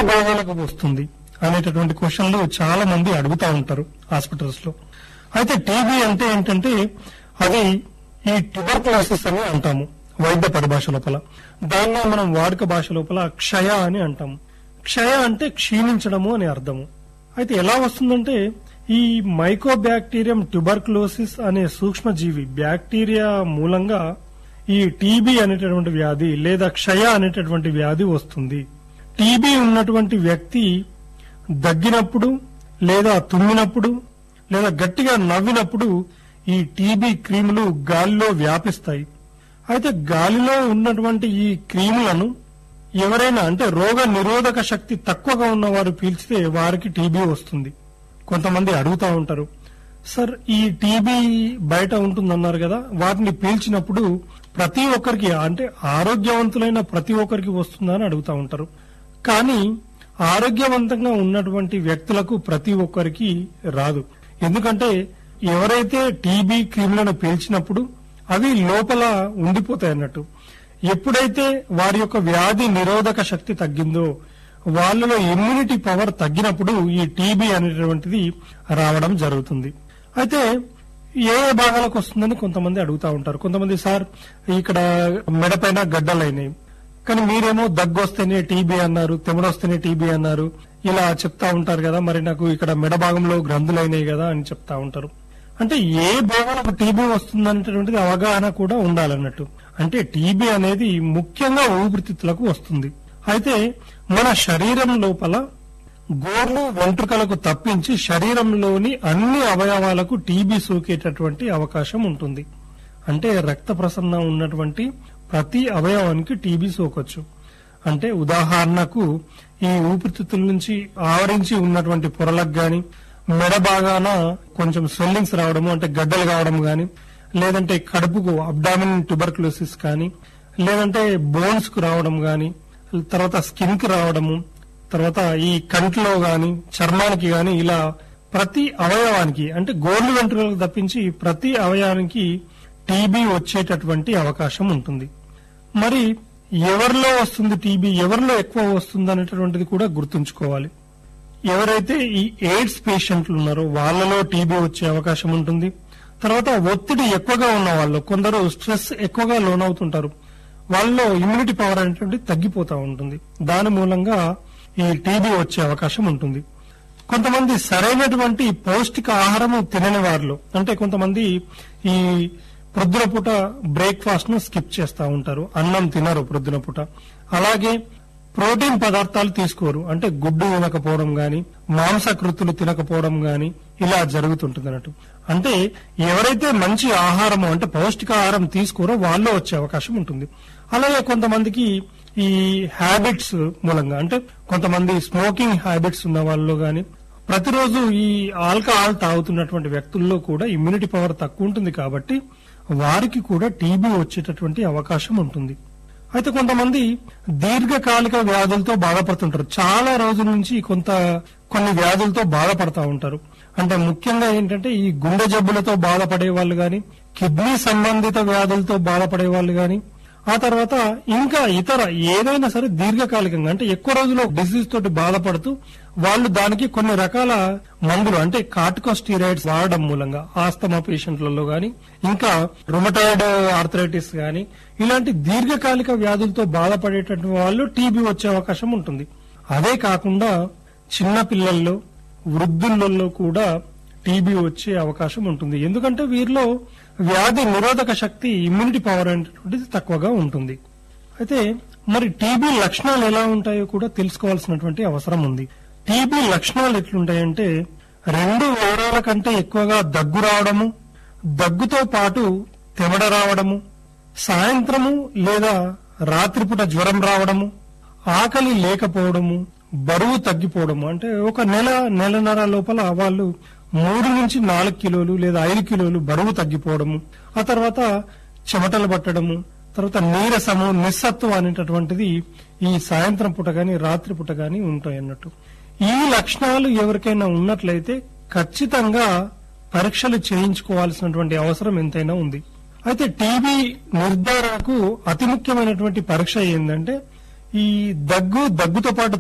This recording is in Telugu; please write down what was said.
భాగాలకు వస్తుంది అనేటటువంటి క్వశ్చన్లు చాలా మంది అడుగుతా ఉంటారు హాస్పిటల్స్ లో అయితే టీబీ అంటే ఏంటంటే అది ఈ ట్యూబర్కులోసిస్ అని అంటాము వైద్య పరిభాష లోపల దాన్ని మనం వాడుక భాష లోపల క్షయ అని అంటాము క్షయ అంటే క్షీణించడము అని అర్థము అయితే ఎలా వస్తుందంటే ఈ మైకోబ్యాక్టీరియం ట్యూబర్కులోసిస్ అనే సూక్ష్మజీవి బ్యాక్టీరియా మూలంగా ఈ టీబీ అనేటటువంటి వ్యాధి లేదా క్షయ అనేటటువంటి వ్యాధి వస్తుంది టీబీ ఉన్నటువంటి వ్యక్తి దగ్గినప్పుడు లేదా తుమ్మినప్పుడు లేదా గట్టిగా నవ్వినప్పుడు ఈ టీబీ క్రీములు గాలిలో వ్యాపిస్తాయి అయితే గాలిలో ఉన్నటువంటి ఈ క్రీములను ఎవరైనా అంటే రోగ నిరోధక శక్తి తక్కువగా ఉన్నవారు పీల్చితే వారికి టీబీ వస్తుంది కొంతమంది అడుగుతా ఉంటారు సార్ ఈ టీబీ బయట ఉంటుందన్నారు కదా వాటిని పీల్చినప్పుడు ప్రతి ఒక్కరికి అంటే ఆరోగ్యవంతులైన ప్రతి ఒక్కరికి వస్తుందా అని అడుగుతా ఉంటారు కానీ ఆరోగ్యవంతంగా ఉన్నటువంటి వ్యక్తులకు ప్రతి ఒక్కరికి రాదు ఎందుకంటే ఎవరైతే టీబీ క్రిములను పీల్చినప్పుడు అవి లోపల ఉండిపోతాయి అన్నట్టు ఎప్పుడైతే వారి యొక్క వ్యాధి నిరోధక శక్తి తగ్గిందో వాళ్ళలో ఇమ్యూనిటీ పవర్ తగ్గినప్పుడు ఈ టీబీ అనేటువంటిది రావడం జరుగుతుంది అయితే ఏ ఏ భాగాలకు వస్తుందని కొంతమంది అడుగుతా ఉంటారు కొంతమంది సార్ ఇక్కడ మెడపైన గడ్డలైనాయి కానీ మీరేమో దగ్గు వస్తేనే టీబీ అన్నారు తెమడొస్తేనే టీబీ అన్నారు ఇలా చెప్తా ఉంటారు కదా మరి నాకు ఇక్కడ మెడ భాగంలో గ్రంథులైనాయి కదా అని చెప్తా ఉంటారు అంటే ఏ భాగాలకు టీబీ వస్తుందనేటటువంటిది అవగాహన కూడా ఉండాలన్నట్టు అంటే టీబీ అనేది ముఖ్యంగా ఊపిరితిత్తులకు వస్తుంది అయితే మన శరీరం లోపల గోర్లు వెంట్రుకలకు తప్పించి శరీరంలోని అన్ని అవయవాలకు టీబీ సోకేటటువంటి అవకాశం ఉంటుంది అంటే రక్త ప్రసరణ ఉన్నటువంటి ప్రతి అవయవానికి టీబీ సోకొచ్చు అంటే ఉదాహరణకు ఈ ఊపిరితిత్తుల నుంచి ఆవరించి ఉన్నటువంటి పొరలకు గాని మెడ భాగాన కొంచెం స్వెల్లింగ్స్ రావడము అంటే గడ్డలు కావడం గాని లేదంటే కడుపుకు అబ్డామిన్ ట్యూబర్కులోసిస్ కానీ లేదంటే బోన్స్ కు రావడం గాని తర్వాత స్కిన్ కి రావడము తర్వాత ఈ కంటిలో గాని చర్మానికి గాని ఇలా ప్రతి అవయవానికి అంటే గోర్లు వెంట్రుకలకు తప్పించి ప్రతి అవయవానికి టీబీ వచ్చేటటువంటి అవకాశం ఉంటుంది మరి ఎవరిలో వస్తుంది టీబీ ఎవరిలో ఎక్కువ వస్తుంది అనేటటువంటిది కూడా గుర్తుంచుకోవాలి ఎవరైతే ఈ ఎయిడ్స్ పేషెంట్లు ఉన్నారో వాళ్ళలో టీబీ వచ్చే అవకాశం ఉంటుంది తర్వాత ఒత్తిడి ఎక్కువగా ఉన్న వాళ్ళు కొందరు స్ట్రెస్ ఎక్కువగా లోనవుతుంటారు వాళ్ళలో ఇమ్యూనిటీ పవర్ అనేటువంటి తగ్గిపోతా ఉంటుంది దాని మూలంగా ఈ టీబీ వచ్చే అవకాశం ఉంటుంది కొంతమంది సరైనటువంటి పౌష్టిక ఆహారము తినని వారిలో అంటే కొంతమంది ఈ ప్రొద్దున పూట బ్రేక్ఫాస్ట్ ను స్కిప్ చేస్తా ఉంటారు అన్నం తినరు ప్రొద్దున పూట అలాగే ప్రోటీన్ పదార్థాలు తీసుకోరు అంటే గుడ్డు తినకపోవడం గాని మాంసకృతులు తినకపోవడం గాని ఇలా జరుగుతుంటుంది అన్నట్టు అంటే ఎవరైతే మంచి ఆహారం అంటే పౌష్టికాహారం తీసుకోరో వాళ్ళు వచ్చే అవకాశం ఉంటుంది అలాగే కొంతమందికి ఈ హ్యాబిట్స్ మూలంగా అంటే కొంతమంది స్మోకింగ్ హ్యాబిట్స్ ఉన్న వాళ్ళు గాని ప్రతిరోజు ఈ ఆల్కహాల్ తాగుతున్నటువంటి వ్యక్తుల్లో కూడా ఇమ్యూనిటీ పవర్ తక్కువ ఉంటుంది కాబట్టి వారికి కూడా టీబీ వచ్చేటటువంటి అవకాశం ఉంటుంది అయితే కొంతమంది దీర్ఘకాలిక వ్యాధులతో బాధపడుతుంటారు చాలా రోజుల నుంచి కొంత కొన్ని వ్యాధులతో బాధపడతా ఉంటారు అంటే ముఖ్యంగా ఏంటంటే ఈ గుండె జబ్బులతో బాధపడే వాళ్ళు గాని కిడ్నీ సంబంధిత వ్యాధులతో బాధపడే వాళ్ళు గాని ఆ తర్వాత ఇంకా ఇతర ఏదైనా సరే దీర్ఘకాలికంగా అంటే ఎక్కువ రోజులు డిసీజ్ తోటి బాధపడుతూ వాళ్ళు దానికి కొన్ని రకాల మందులు అంటే కార్టికోస్టీరాయిడ్స్ వాడడం మూలంగా ఆస్తమా పేషెంట్లలో గాని ఇంకా రుమటాయిడ్ ఆర్థరైటిస్ గాని ఇలాంటి దీర్ఘకాలిక వ్యాధులతో బాధపడేటటువంటి వాళ్ళు టీబీ వచ్చే అవకాశం ఉంటుంది అదే కాకుండా చిన్న పిల్లల్లో వృద్ధులలో కూడా టీబీ వచ్చే అవకాశం ఉంటుంది ఎందుకంటే వీరిలో వ్యాధి నిరోధక శక్తి ఇమ్యూనిటీ పవర్ అనేటువంటిది తక్కువగా ఉంటుంది అయితే మరి టీబీ లక్షణాలు ఎలా ఉంటాయో కూడా తెలుసుకోవాల్సినటువంటి అవసరం ఉంది టీబీ లక్షణాలు ఎట్లుంటాయంటే రెండు వారాల కంటే ఎక్కువగా దగ్గు రావడము దగ్గుతో పాటు తెమడ రావడము సాయంత్రము లేదా రాత్రిపూట జ్వరం రావడము ఆకలి లేకపోవడము బరువు తగ్గిపోవడము అంటే ఒక నెల నెలన్నర లోపల వాళ్ళు మూడు నుంచి నాలుగు కిలోలు లేదా ఐదు కిలోలు బరువు తగ్గిపోవడము ఆ తర్వాత చెమటలు పట్టడము తర్వాత నీరసము నిస్సత్వం అనేటటువంటిది ఈ సాయంత్రం పూట గాని రాత్రి పూట గాని ఉంటాయి అన్నట్టు ఈ లక్షణాలు ఎవరికైనా ఉన్నట్లయితే ఖచ్చితంగా పరీక్షలు చేయించుకోవాల్సినటువంటి అవసరం ఎంతైనా ఉంది అయితే టీబీ నిర్ధారణకు అతి ముఖ్యమైనటువంటి పరీక్ష ఏంటంటే ఈ దగ్గు దగ్గుతో పాటు